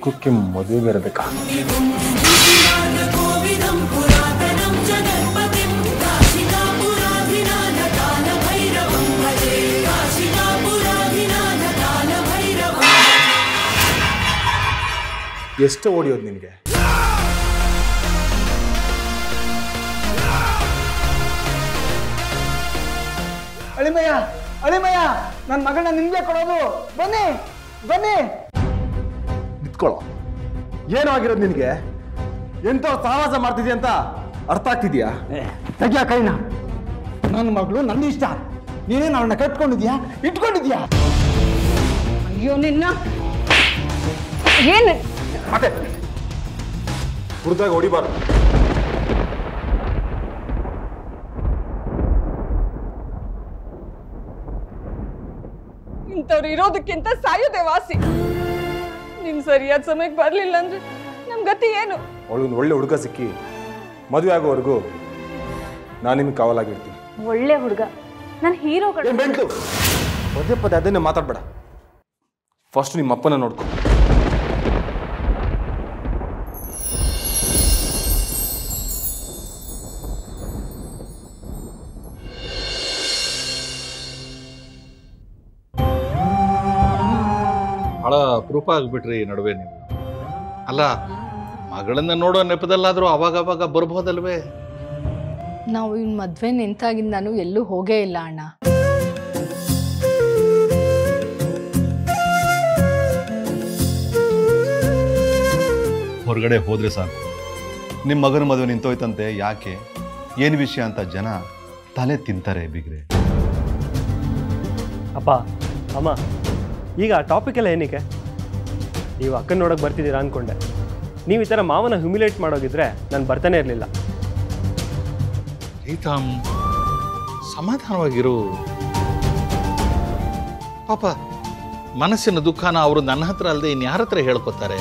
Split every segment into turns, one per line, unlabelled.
ದುಃಖಕ್ಕೆ ಮದುವೆ ಇರಬೇಕಾ ಎಷ್ಟು ಓಡಿಯೋದು ನಿನಗೆ
ಅಳಿಮಯ್ಯ ಅಳಿಮಯ್ಯ ನನ್ನ ಮಗಳನ್ನ ನಿಮ್ಗೆ ಕೊಡೋದು ಬನ್ನಿ ಬನ್ನಿ
ನಿಂತ್ಕೊಳ್ಳೋ ಏನೋ ಆಗಿರೋದು ನಿನಗೆ ಎಂತ ಸಹವಾಸ ಮಾಡ್ತಿದ್ಯಾ ಅಂತ ಅರ್ಥ ಆಗ್ತಿದ್ಯಾ
ತೆಗಿಯ ಕೈನ ನನ್ನ ಮಗಳು ನನ್ನ ಇಷ್ಟ ನೀನೇನು ಅವಳನ್ನ ಕಟ್ಕೊಂಡಿದ್ಯಾ ಇಟ್ಕೊಂಡಿದ್ಯಾ
ಅಯ್ಯೋ ನಿನ್ನ ಏನು
ಮತ್ತೆ ಹುರಿದಾಗ ಹೊಡಿಬಾರ್ದು
ಇಂಥವ್ರು ಇರೋದಕ್ಕಿಂತ ಸಾಯೋದೇ ವಾಸಿ ನಿಮ್ ಸರಿಯಾದ ಸಮಯಕ್ಕೆ ಬರ್ಲಿಲ್ಲ ಅಂದ್ರೆ ನಮ್ ಗತಿ ಏನು
ಅವಳೊಂದು ಒಳ್ಳೆ ಹುಡುಗ ಸಿಕ್ಕಿ ಮದುವೆ ಆಗೋವರೆಗೂ ನಾನು ನಿಮ್ಗೆ ಕಾವಲಾಗಿರ್ತೀನಿ
ಒಳ್ಳೆ ಹುಡುಗ ನಾನು ಹೀರೋ ಕಡೆ
ಏನ್ ಬೆಂಟ್ಲು ಪದೇ ಪದೇ ಅದನ್ನೇ ಮಾತಾಡ್ಬೇಡ ಫಸ್ಟ್ ನಿಮ್ಮ ಅಪ್ಪನ ನೋಡ್ಕೊ
ಬಹಳ ಅಪರೂಪ ಆಗ್ಬಿಟ್ರಿ ಈ ನಡುವೆ ನೀವು ಅಲ್ಲ ಮಗಳನ್ನ ನೋಡೋ ನೆಪದಲ್ಲಾದ್ರೂ ಅವಾಗ ಅವಾಗ ಬರ್ಬೋದಲ್ವೇ
ನಾವು ಇನ್ ಮದ್ವೆ ನಿಂತಾಗಿಂದ ನಾನು ಎಲ್ಲೂ ಹೋಗೇ ಇಲ್ಲ ಅಣ್ಣ
ಹೊರಗಡೆ ಹೋದ್ರೆ ಸಾಕು ನಿಮ್ಮ ಮಗನ ಮದುವೆ ನಿಂತೋಯ್ತಂತೆ ಯಾಕೆ ಏನು ವಿಷಯ ಅಂತ ಜನ ತಲೆ ತಿಂತಾರೆ ಬಿಗ್ರೆ
ಅಪ್ಪ ಅಮ್ಮ ಈಗ ಟಾಪಿಕ್ ಎಲ್ಲ ಏನಕ್ಕೆ ನೀವು ಅಕ್ಕನ ನೋಡೋಕೆ ಬರ್ತಿದ್ದೀರಾ ಅಂದ್ಕೊಂಡೆ ನೀವು ಈ ಥರ ಮಾವನ ಹ್ಯುಮಿಲೇಟ್ ಮಾಡೋಗಿದ್ರೆ ನಾನು ಬರ್ತಾನೆ ಇರಲಿಲ್ಲ
ಪ್ರೀತಮ್ ಸಮಾಧಾನವಾಗಿರು ಪಾಪ ಮನಸ್ಸಿನ ದುಃಖನ ಅವರು ನನ್ನ ಹತ್ರ ಅಲ್ಲದೆ ಇನ್ಯಾರ ಹತ್ರ ಹೇಳ್ಕೊತಾರೆ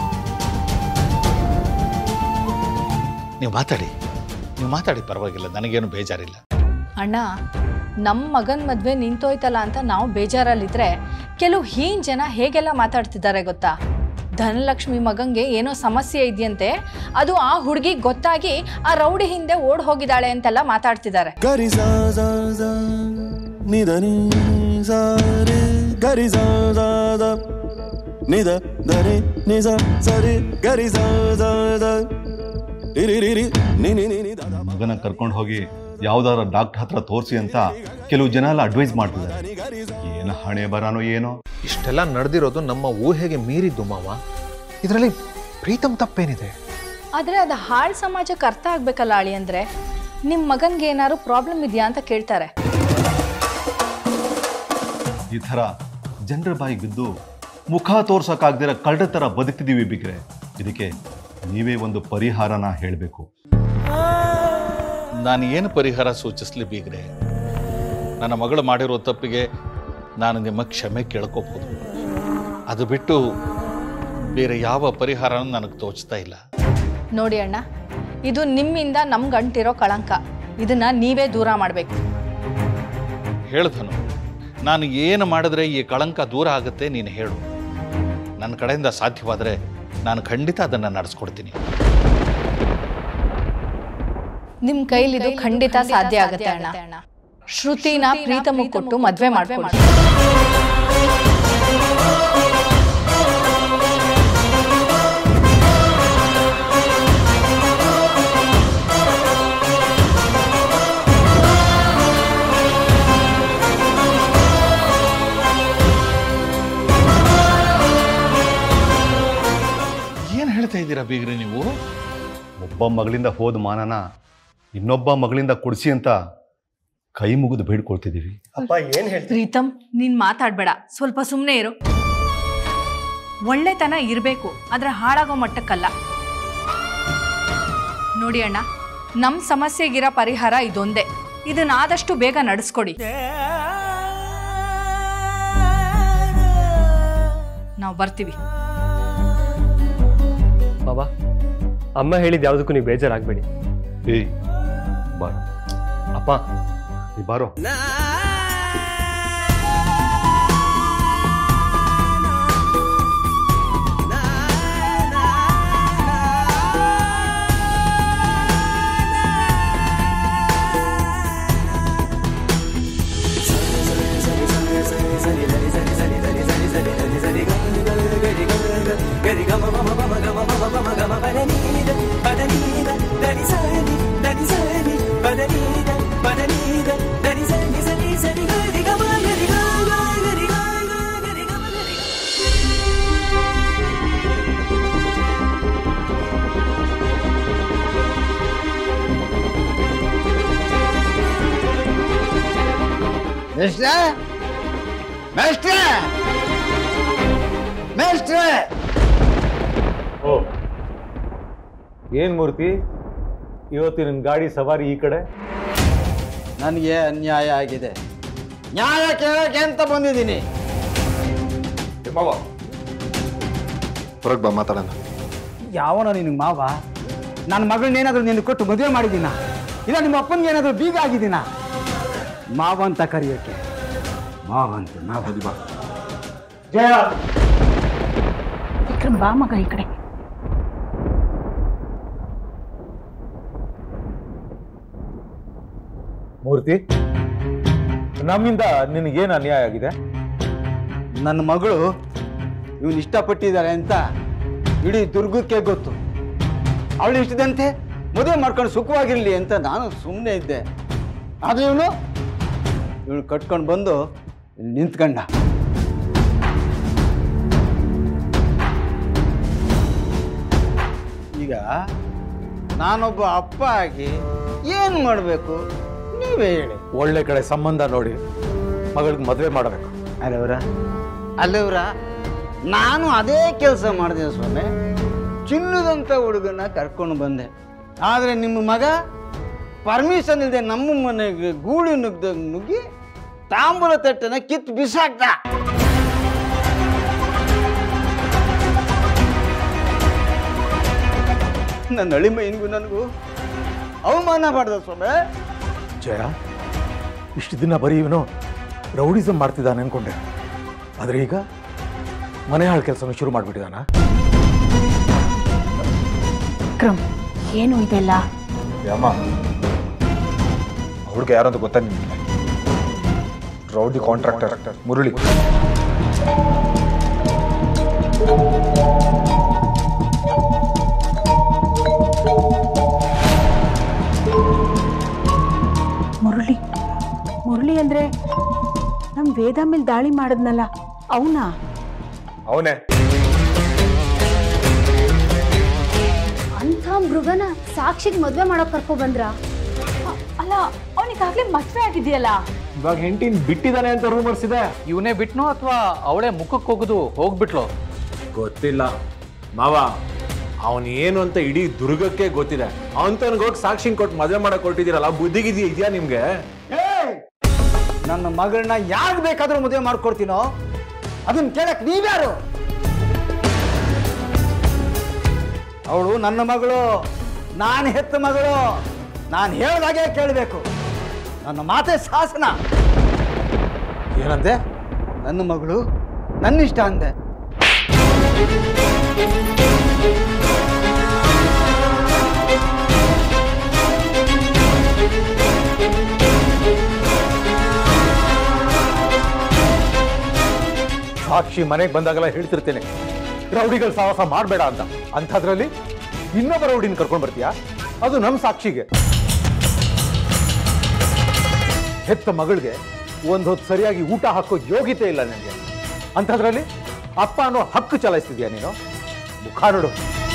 ನೀವು ಮಾತಾಡಿ ನೀವು ಮಾತಾಡಿ ಪರವಾಗಿಲ್ಲ ನನಗೇನು ಬೇಜಾರಿಲ್ಲ
ಅಣ್ಣ ನಮ್ಮ ಮಗನ ಮದ್ವೆ ನಿಂತೋಯ್ತಲ್ಲ ಅಂತ ನಾವು ಬೇಜಾರಲ್ಲಿದ್ರೆ ಕೆಲವು ಹೀನ್ ಜನ ಹೇಗೆಲ್ಲ ಮಾತಾಡ್ತಿದ್ದಾರೆ ಗೊತ್ತಾ ಧನಲಕ್ಷ್ಮಿ ಮಗಂಗೆ ಏನೋ ಸಮಸ್ಯೆ ಇದೆಯಂತೆ ಅದು ಆ ಹುಡುಗಿ ಗೊತ್ತಾಗಿ ಆ ರೌಡಿ ಹಿಂದೆ ಓಡ್ ಹೋಗಿದ್ದಾಳೆ ಅಂತೆಲ್ಲ ಮಾತಾಡ್ತಿದ್ದಾರೆ
ಗರಿ ಸಾ ಸಾ ಸಾ ನಿದ ನಿ ಸಾ ರೆ ಗರಿ ಸಾ ಸಾ ಸಾ ನಿದ ದರೆ ನಿ ಸಾ ಸರಿ ಗರಿ ಸಾ ಸಾ ಸಾ ರಿ ರಿ ರಿ ರಿ ನಿ ನಿ ನಿ ನಿ ದ ದ
ಮಗನ ಕರ್ಕೊಂಡು ಹೋಗಿ ಯಾವ್ದಾರ ಡಾಕ್ಟರ್ ಹತ್ರ ತೋರಿಸಿ ಅಂತ ಕೆಲವು ಜನ ಎಲ್ಲ ಅಡ್ವೈಸ್ ಮಾಡ್ತಿದ್ದಾರೆ ಏನು ಹಣೆ ಬರಾನೋ ಏನೋ
ಇಷ್ಟೆಲ್ಲ ನಡೆದಿರೋದು ನಮ್ಮ ಊಹೆಗೆ ಮೀರಿದ್ದು ಮಾವ ಇದರಲ್ಲಿ ಪ್ರೀತಮ್ ತಪ್ಪೇನಿದೆ
ಆದರೆ ಅದು ಹಾಳು ಸಮಾಜಕ್ಕೆ ಅರ್ಥ ಆಗ್ಬೇಕಲ್ಲ ಅಳಿ ಅಂದ್ರೆ ನಿಮ್ಮ ಮಗನ್ಗೆ ಏನಾದ್ರು ಪ್ರಾಬ್ಲಮ್ ಇದೆಯಾ ಅಂತ ಕೇಳ್ತಾರೆ
ಈ ಥರ ಜನರ ಬಾಯಿಗೆ ಬಿದ್ದು ಮುಖ ತೋರ್ಸೋಕ್ಕಾಗ್ದಿರ ಕಳ್ಳ ಥರ ಬದುಕ್ತಿದ್ದೀವಿ ಬಿಗ್ರೆ ಇದಕ್ಕೆ ನೀವೇ ಒಂದು ಪರಿಹಾರನ ಹೇಳಬೇಕು
ನಾನು ಏನು ಪರಿಹಾರ ಸೂಚಿಸ್ಲಿ ಬೀಗ್ರೆ ನನ್ನ ಮಗಳು ಮಾಡಿರೋ ತಪ್ಪಿಗೆ ನಾನು ನಿಮ್ಮ ಕ್ಷಮೆ ಕೇಳ್ಕೋಬಹುದು ಅದು ಬಿಟ್ಟು ಬೇರೆ ಯಾವ ಪರಿಹಾರನೂ ನನಗೆ ತೋಚ್ತಾ ಇಲ್ಲ
ನೋಡಿ ಅಣ್ಣ ಇದು ನಿಮ್ಮಿಂದ ನಮ್ಗೆ ಅಂಟಿರೋ ಕಳಂಕ ಇದನ್ನ ನೀವೇ ದೂರ ಮಾಡಬೇಕು
ಹೇಳ್ದನು ನಾನು ಏನು ಮಾಡಿದ್ರೆ ಈ ಕಳಂಕ ದೂರ ಆಗುತ್ತೆ ನೀನು ಹೇಳು ನನ್ನ ಕಡೆಯಿಂದ ಸಾಧ್ಯವಾದರೆ ನಾನು ಖಂಡಿತ ಅದನ್ನು ನಡೆಸ್ಕೊಡ್ತೀನಿ
ನಿಮ್ ಕೈಲಿದು ಖಂಡಿತ ಸಾಧ್ಯ ಆಗುತ್ತೆ ಅಣ್ಣ ಶ್ರುತಿನ ಪ್ರೀತಮ ಕೊಟ್ಟು ಮದ್ವೆ ಮಾಡ್ಕೊಳ್ಳಿ
ಏನು ಹೇಳ್ತಾ ಇದ್ದೀರಾ ಬೀಗ್ರೆ ನೀವು
ಒಬ್ಬ ಮಗಳಿಂದ ಹೋದ ಮಾನನ ಇನ್ನೊಬ್ಬ ಮಗಳಿಂದ ಕೊಡಿಸಿ ಅಂತ ಕೈ ಮುಗಿದು ಬೇಡ್ಕೊಳ್ತಿದ್ದೀವಿ
ಅಪ್ಪ ಏನು ಹೇಳ್ತೀವಿ
ಪ್ರೀತಮ್ ನೀನ್ ಮಾತಾಡ್ಬೇಡ ಸ್ವಲ್ಪ ಸುಮ್ಮನೆ ಇರು ಒಳ್ಳೆತನ ಇರಬೇಕು ಆದ್ರೆ ಹಾಳಾಗೋ ಮಟ್ಟಕ್ಕಲ್ಲ ನೋಡಿ ಅಣ್ಣ ನಮ್ಮ ಸಮಸ್ಯೆಗಿರೋ ಪರಿಹಾರ ಇದೊಂದೇ ಇದನ್ನ ಆದಷ್ಟು ಬೇಗ ನಡೆಸ್ಕೊಡಿ ನಾವು ಬರ್ತೀವಿ
ಬಾಬಾ ಅಮ್ಮ ಹೇಳಿದ ಯಾವುದಕ್ಕೂ ನೀವು ಬೇಜಾರಾಗಬೇಡಿ
ಏಯ್ ಬಾರೋ ಅಪ್ಪ ನೀ ಬಾರೋ
ಮೇಷ್ಟ್ರೆ ಮೇಷ್ಟ್ರೆ ಮೇಷ್ಟ್ರೆ
ಓ ಏನ್ ಮೂರ್ತಿ ಇವತ್ತಿನ ಗಾಡಿ ಸವಾರಿ ಈ ಕಡೆ
ನನಗೆ ಅನ್ಯಾಯ ಆಗಿದೆ ನ್ಯಾಯ ಕೇಳಕ್ಕೆ ಅಂತ ಬಂದಿದ್ದೀನಿ
ಹೊರಗೆ ಬಾ ಮಾತಾಡೋಣ
ಯಾವನ ನಿನಗೆ ಮಾವ ನನ್ನ ಮಗಳನ್ನೇನಾದ್ರೂ ನಿನ್ನ ಕೊಟ್ಟು ಮದುವೆ ಮಾಡಿದ್ದೀನ ಇಲ್ಲ ನಿಮ್ಮ ಅಪ್ಪನಿಗೆ ಏನಾದರೂ ಬೀಗ ಆಗಿದ್ದೀನ ಮಾವ ಅಂತ ಕರೆಯೋಕ್ಕೆ ಮಾವ ಅಂತ ಮಾವ ಬಾ ಜಯ
ವಿಕ್ರಮ್ ಬಾ ಮಗ ಈ ಕಡೆ
ಮೂರ್ತಿ ನಮ್ಮಿಂದ ನಿನಗೇನು ಅನ್ಯಾಯ ಆಗಿದೆ
ನನ್ನ ಮಗಳು ಇವನು ಇಷ್ಟಪಟ್ಟಿದ್ದಾರೆ ಅಂತ ಇಡೀ ದುರ್ಗಕ್ಕೆ ಗೊತ್ತು ಅವಳು ಇಷ್ಟದಂತೆ ಮದುವೆ ಮಾಡ್ಕೊಂಡು ಸುಖವಾಗಿರಲಿ ಅಂತ ನಾನು ಸುಮ್ಮನೆ ಇದ್ದೆ ಆದರೆ ಇವನು ಇವಳು ಕಟ್ಕೊಂಡು ಬಂದು ಇಲ್ಲಿ ನಿಂತ್ಕೊಂಡ ಈಗ ನಾನೊಬ್ಬ ಅಪ್ಪ ಆಗಿ ಏನು ಮಾಡಬೇಕು ನೀವೇ ಹೇಳಿ
ಒಳ್ಳೆ ಕಡೆ ಸಂಬಂಧ ನೋಡಿ ಮಗಳಿಗೆ ಮದುವೆ ಮಾಡಬೇಕು
ಅಲ್ಲವ್ರ ಅಲ್ಲವ್ರ ನಾನು ಅದೇ ಕೆಲಸ ಮಾಡಿದೆ ಸ್ವಾಮಿ ಚಿನ್ನದಂಥ ಹುಡುಗನ ಕರ್ಕೊಂಡು ಬಂದೆ ಆದರೆ ನಿಮ್ಮ ಮಗ ಪರ್ಮಿಷನ್ ಇಲ್ಲದೆ ನಮ್ಮ ಮನೆಗೆ ಗೂಳಿ ನುಗ್ದ ನುಗ್ಗಿ ತಾಂಬೂಲ ತಟ್ಟನ ಕಿತ್ತು ಬಿಸಾಕ್ತ ನನ್ನ ಅಳಿಮೈನಿಗೂ ನನಗೂ ಅವಮಾನ ಮಾಡ್ದ ಸ್ವಾಮಿ
ಜಯ ಇಷ್ಟು ದಿನ ಬರೀ ಇವನು ರೌಡಿಸಮ್ ಮಾಡ್ತಿದ್ದಾನೆ ಅನ್ಕೊಂಡೆ ಆದರೆ ಈಗ ಮನೆ ಹಾಳು ಕೆಲಸನ ಶುರು ಮಾಡಿಬಿಟ್ಟಿದ್ದಾನ
ವಿಕ್ರಮ್ ಏನು ಇದೆಲ್ಲ
ಯಮ್ಮ ಹುಡುಗ ಯಾರಂತ ಗೊತ್ತಾ ನಿಮಗೆ ರೌಡಿ ಕಾಂಟ್ರಾಕ್ಟರ್ ಮುರಳಿ
ಮುರಳಿ ಮುರಳಿ ಅಂದ್ರೆ ನಮ್ ವೇದ ಮೇಲೆ ದಾಳಿ ಮಾಡಿದ್ನಲ್ಲ ಅವನಾ
ಅವನೇ
ಅಂಥ ಮೃಗನ ಸಾಕ್ಷಿಗೆ ಮದ್ವೆ ಮಾಡೋಕ್ ಕರ್ಕೊ ಬಂದ್ರ
ಅಲ್ಲ ಅವನಿಗಾಗ್ಲೇ ಮದ್ವೆ ಆಗಿದೆಯಲ್ಲ
ಇವಾಗ ಹೆಂಡತಿನ ಬಿಟ್ಟಿದ್ದಾನೆ ಅಂತ ರೂಮರ್ಸ್ ಇದೆ
ಇವನೇ ಬಿಟ್ನೋ ಅಥವಾ ಅವಳೇ ಮುಖಕ್ಕೆ ಹೋಗುದು ಹೋಗ್ಬಿಟ್ಲು
ಗೊತ್ತಿಲ್ಲ ಮಾವ ಅವನು ಏನು ಅಂತ ಇಡೀ ದುರ್ಗಕ್ಕೆ ಗೊತ್ತಿದೆ ಅವನ್ ಹೋಗಿ ಸಾಕ್ಷಿ ಕೊಟ್ಟು ಮದುವೆ ಮಾಡಕ್ ಕೊಟ್ಟಿದ್ದೀರಲ್ಲ ಬುದ್ಧಿಗಿದ್ಯಾ ಇದೆಯಾ ನಿಮ್ಗೆ
ನನ್ನ ಮಗಳನ್ನ ಯಾರು ಬೇಕಾದ್ರೂ ಮದುವೆ ಮಾಡ್ಕೊಡ್ತೀನೋ ಅದನ್ನ ಕೇಳಕ್ ನೀವ್ಯಾರು ಅವಳು ನನ್ನ ಮಗಳು ನಾನು ಹೆತ್ತ ಮಗಳು ನಾನು ಹೇಳ್ದಾಗೆ ಕೇಳಬೇಕು ನನ್ನ ಮಾತೆ ಶಾಸನ
ಏನಂದೆ
ನನ್ನ ಮಗಳು ನನ್ನ ಇಷ್ಟ ಅಂದೆ
ಸಾಕ್ಷಿ ಮನೆಗೆ ಬಂದಾಗೆಲ್ಲ ಹೇಳ್ತಿರ್ತೇನೆ ರೌಡಿಗಳು ಸಾಹಸ ಮಾಡಬೇಡ ಅಂತ ಅಂಥದ್ರಲ್ಲಿ ಇನ್ನೊಬ್ಬ ರೌಡಿನ ಕರ್ಕೊಂಡು ಬರ್ತೀಯಾ ಅದು ನಮ್ಮ ಸಾಕ್ಷಿಗೆ ಹೆತ್ತ ಮಗಳಿಗೆ ಒಂದು ಹೊತ್ತು ಸರಿಯಾಗಿ ಊಟ ಹಾಕೋ ಯೋಗ್ಯತೆ ಇಲ್ಲ ನನಗೆ ಅಂಥದ್ರಲ್ಲಿ ಅಪ್ಪ ಅನ್ನೋ ಹಕ್ಕು ಚಲಾಯಿಸ್ತಿದ್ಯಾ ನೀನು ಮುಖ ನೋಡು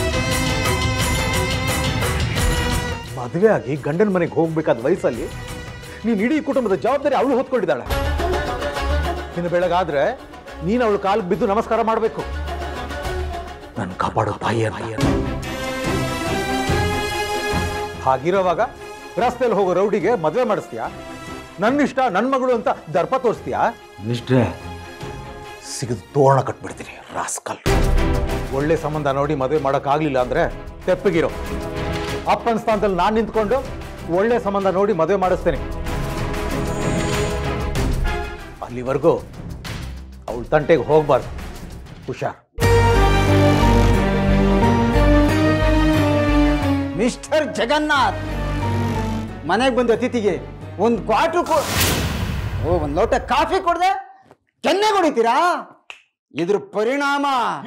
ಮದುವೆ ಆಗಿ ಗಂಡನ ಮನೆಗೆ ಹೋಗ್ಬೇಕಾದ ವಯಸ್ಸಲ್ಲಿ ನೀನು ಇಡೀ ಕುಟುಂಬದ ಜವಾಬ್ದಾರಿ ಅವಳು ಹೊತ್ಕೊಂಡಿದ್ದಾಳೆ ಇನ್ನು ಬೆಳಗಾದ್ರೆ ನೀನು ಅವಳು ಕಾಲಿಗೆ ಬಿದ್ದು ನಮಸ್ಕಾರ ಮಾಡಬೇಕು ನನ್ನ ಕಾಪಾಡೋ ತಾಯಿ ಅಂತ ಹಾಗಿರೋವಾಗ ರಸ್ತೆಯಲ್ಲಿ ಹೋಗೋ ರೌಡಿಗೆ ಮದುವೆ ಮಾಡಿಸ್ತೀಯಾ ನನ್ನ ಇಷ್ಟ ನನ್ನ ಮಗಳು ಅಂತ ದರ್ಪ ತೋರಿಸ್ತೀಯಾ
ಮಿಸ್ಟ್ರೆ
ಸಿಗದು ತೋರಣ ಕಟ್ಬಿಡ್ತೀನಿ ರಾಸ್ಕಲ್ ಒಳ್ಳೆ ಸಂಬಂಧ ನೋಡಿ ಮದುವೆ ಮಾಡೋಕ್ಕಾಗ್ಲಿಲ್ಲ ಅಂದ್ರೆ ತೆಪ್ಪಗಿರೋ ಅಪ್ಪನ ಸ್ಥಾನದಲ್ಲಿ ನಾನು ನಿಂತ್ಕೊಂಡು ಒಳ್ಳೆ ಸಂಬಂಧ ನೋಡಿ ಮದುವೆ ಮಾಡಿಸ್ತೇನೆ ಅಲ್ಲಿವರೆಗೂ ಅವಳ ತಂಟೆಗೆ ಹೋಗ್ಬಾರ್ದು ಹುಷಾರ್
ಮಿಸ್ಟರ್ ಜಗನ್ನಾಥ್ ಮನೆಗೆ ಬಂದ ಅತಿಥಿಗೆ ಒಂದು ಕ್ವಾಟ್ರು ಕೊ ಓ ಒಂದು ಲೋಟ ಕಾಫಿ ಕೊಡದೆ ಕೆನ್ನೆ ಹೊಡಿತೀರಾ ಇದ್ರ ಪರಿಣಾಮ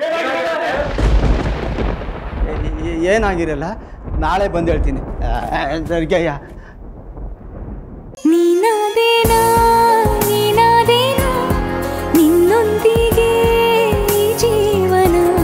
ಏ- ಏ- ಏನಾಗಿರಲ್ಲ ನಾಳೆ ಬಂದು ಹೇಳ್ತೀನಿ ಸರ್ಗಯ್ಯ
ನೀನಾದೇನಾ